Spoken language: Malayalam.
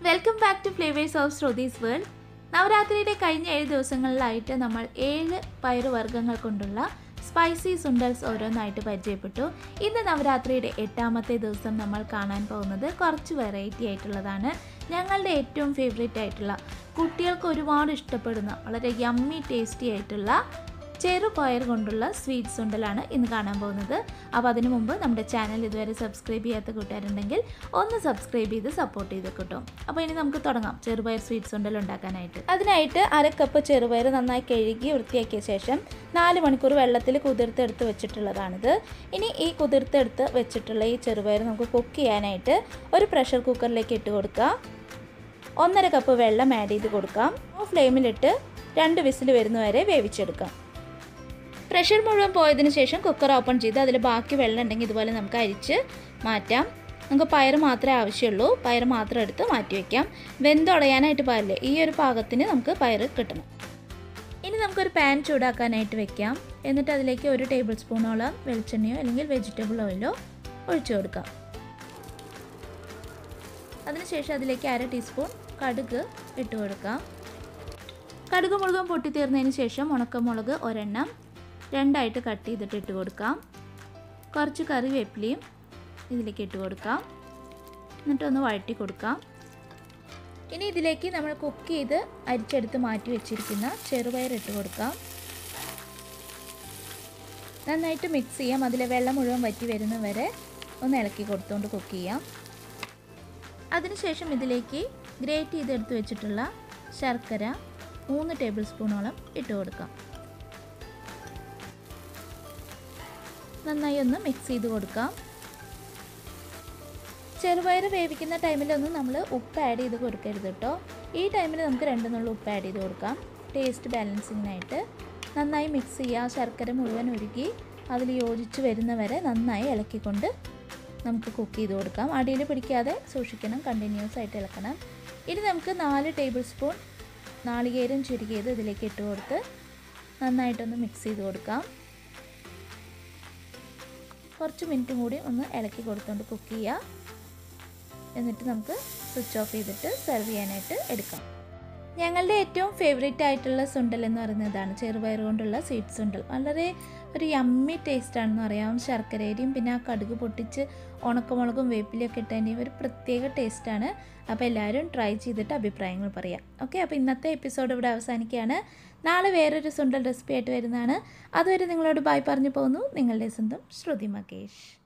welcome back to flavours of Shruthi's world നവരാത്രിയുടെ കഴിഞ്ഞ ഏഴ് ദിവസങ്ങളിലായിട്ട് നമ്മൾ ഏഴ് പയറുവർഗ്ഗങ്ങൾ കൊണ്ടുള്ള സ്പൈസി സുണ്ടൽസ് ഓരോന്നായിട്ട് പരിചയപ്പെട്ടു ഇന്ന് നവരാത്രിയുടെ എട്ടാമത്തെ ദിവസം നമ്മൾ കാണാൻ പോകുന്നത് കുറച്ച് വെറൈറ്റി ആയിട്ടുള്ളതാണ് ഞങ്ങളുടെ ഏറ്റവും ഫേവറേറ്റ് ആയിട്ടുള്ള കുട്ടികൾക്ക് ഒരുപാട് ഇഷ്ടപ്പെടുന്ന വളരെ യമ്മി ടേസ്റ്റി ആയിട്ടുള്ള ചെറുപയർ കൊണ്ടുള്ള സ്വീറ്റ് സുണ്ടലാണ് ഇന്ന് കാണാൻ പോകുന്നത് അപ്പോൾ അതിനു മുമ്പ് നമ്മുടെ ചാനൽ ഇതുവരെ സബ്സ്ക്രൈബ് ചെയ്യാത്ത കൂട്ടുകാരുണ്ടെങ്കിൽ ഒന്ന് സബ്സ്ക്രൈബ് ചെയ്ത് സപ്പോർട്ട് ചെയ്ത് കിട്ടും അപ്പോൾ ഇനി നമുക്ക് തുടങ്ങാം ചെറുപയർ സ്വീറ്റ് സുണ്ടൽ ഉണ്ടാക്കാനായിട്ട് അതിനായിട്ട് അര കപ്പ് ചെറുപയർ നന്നായി കഴുകി വൃത്തിയാക്കിയ ശേഷം നാല് മണിക്കൂർ വെള്ളത്തിൽ കുതിർത്തെടുത്ത് വെച്ചിട്ടുള്ളതാണിത് ഇനി ഈ കുതിർത്തെടുത്ത് വെച്ചിട്ടുള്ള ഈ ചെറുപയർ നമുക്ക് കുക്ക് ചെയ്യാനായിട്ട് ഒരു പ്രഷർ കുക്കറിലേക്ക് ഇട്ട് കൊടുക്കുക ഒന്നര കപ്പ് വെള്ളം ആഡ് ചെയ്ത് കൊടുക്കാം ഫ്ലെയിമിലിട്ട് രണ്ട് വിസിൽ വരുന്നവരെ വേവിച്ചെടുക്കാം പ്രഷർ മുഴുവൻ പോയതിന് ശേഷം കുക്കർ ഓപ്പൺ ചെയ്ത് അതിൽ ബാക്കി വെള്ളം ഉണ്ടെങ്കിൽ ഇതുപോലെ നമുക്ക് അരിച്ച് മാറ്റാം നമുക്ക് പയർ മാത്രമേ ആവശ്യമുള്ളൂ പയർ മാത്രം എടുത്ത് മാറ്റി വയ്ക്കാം വെന്തുടയാനായിട്ട് പാടില്ല ഈ ഒരു പാകത്തിന് നമുക്ക് പയർ കിട്ടണം ഇനി നമുക്കൊരു പാൻ ചൂടാക്കാനായിട്ട് വെക്കാം എന്നിട്ട് അതിലേക്ക് ഒരു ടേബിൾ സ്പൂണോളം വെളിച്ചെണ്ണയോ അല്ലെങ്കിൽ വെജിറ്റബിൾ ഓയിലോ ഒഴിച്ചു കൊടുക്കാം അതിനുശേഷം അതിലേക്ക് അര ടീസ്പൂൺ കടുക് ഇട്ട് കൊടുക്കാം കടുക് മുളകും പൊട്ടിത്തീർന്നതിന് ശേഷം ഉണക്കമുളക് ഒരെണ്ണം രണ്ടായിട്ട് കട്ട് ചെയ്തിട്ട് ഇട്ട് കൊടുക്കാം കുറച്ച് കറിവേപ്പിലയും ഇതിലേക്ക് ഇട്ട് കൊടുക്കാം എന്നിട്ടൊന്ന് വഴറ്റി കൊടുക്കാം ഇനി ഇതിലേക്ക് നമ്മൾ കുക്ക് ചെയ്ത് അരിച്ചെടുത്ത് മാറ്റി വെച്ചിരിക്കുന്ന ചെറുപയർ ഇട്ട് കൊടുക്കാം നന്നായിട്ട് മിക്സ് ചെയ്യാം അതിലെ വെള്ളം മുഴുവൻ വറ്റി വരുന്ന വരെ ഒന്ന് ഇളക്കി കൊടുത്തുകൊണ്ട് കുക്ക് ചെയ്യാം അതിനുശേഷം ഇതിലേക്ക് ഗ്രേറ്റ് ചെയ്തെടുത്ത് വെച്ചിട്ടുള്ള ശർക്കര മൂന്ന് ടേബിൾ സ്പൂണോളം ഇട്ട് കൊടുക്കാം നന്നായി ഒന്ന് മിക്സ് ചെയ്ത് കൊടുക്കാം ചെറുപയർ വേവിക്കുന്ന ടൈമിലൊന്നും നമ്മൾ ഉപ്പ് ആഡ് ചെയ്ത് കൊടുക്കരുത് കേട്ടോ ഈ ടൈമിൽ നമുക്ക് രണ്ടെന്നുള്ള ഉപ്പ് ആഡ് ചെയ്ത് കൊടുക്കാം ടേസ്റ്റ് ബാലൻസിങ്ങിനായിട്ട് നന്നായി മിക്സ് ചെയ്യുക ശർക്കര മുഴുവൻ ഉരുകി അതിൽ യോജിച്ച് വരുന്നവരെ നന്നായി ഇളക്കിക്കൊണ്ട് നമുക്ക് കുക്ക് ചെയ്ത് കൊടുക്കാം അടിയിൽ പിടിക്കാതെ സൂക്ഷിക്കണം കണ്ടിന്യൂസ് ആയിട്ട് ഇളക്കണം ഇനി നമുക്ക് നാല് ടേബിൾ സ്പൂൺ നാളികേരം ചുരുക്കിയത് ഇതിലേക്ക് ഇട്ട് കൊടുത്ത് നന്നായിട്ടൊന്ന് മിക്സ് ചെയ്ത് കൊടുക്കാം കുറച്ച് മിനിറ്റും കൂടി ഒന്ന് ഇളക്കി കൊടുത്തുകൊണ്ട് കുക്ക് ചെയ്യുക എന്നിട്ട് നമുക്ക് സ്വിച്ച് ഓഫ് ചെയ്തിട്ട് സെർവ് ചെയ്യാനായിട്ട് എടുക്കാം ഞങ്ങളുടെ ഏറ്റവും ഫേവറേറ്റ് ആയിട്ടുള്ള സുണ്ടൽ എന്ന് പറയുന്നതാണ് ചെറുപയർ കൊണ്ടുള്ള സ്വീറ്റ് സുണ്ടൽ വളരെ ഒരു യമ്മി ടേസ്റ്റ് ആണെന്ന് പറയാം ശർക്കരയും പിന്നെ ആ കടുക് പൊട്ടിച്ച് ഉണക്കമുളകും വേപ്പിലൊക്കെ ഇട്ടതിൻ്റെയും ഒരു പ്രത്യേക ടേസ്റ്റാണ് അപ്പോൾ എല്ലാവരും ട്രൈ ചെയ്തിട്ട് അഭിപ്രായങ്ങൾ പറയാം ഓക്കെ അപ്പോൾ ഇന്നത്തെ എപ്പിസോഡ് ഇവിടെ അവസാനിക്കുകയാണ് നാളെ വേറൊരു സുണ്ടൽ റെസിപ്പി ആയിട്ട് വരുന്നതാണ് അതുവരെ നിങ്ങളോട് ബായ് പറഞ്ഞു പോകുന്നു നിങ്ങളുടെ സ്വന്തം ശ്രുതി മകേഷ്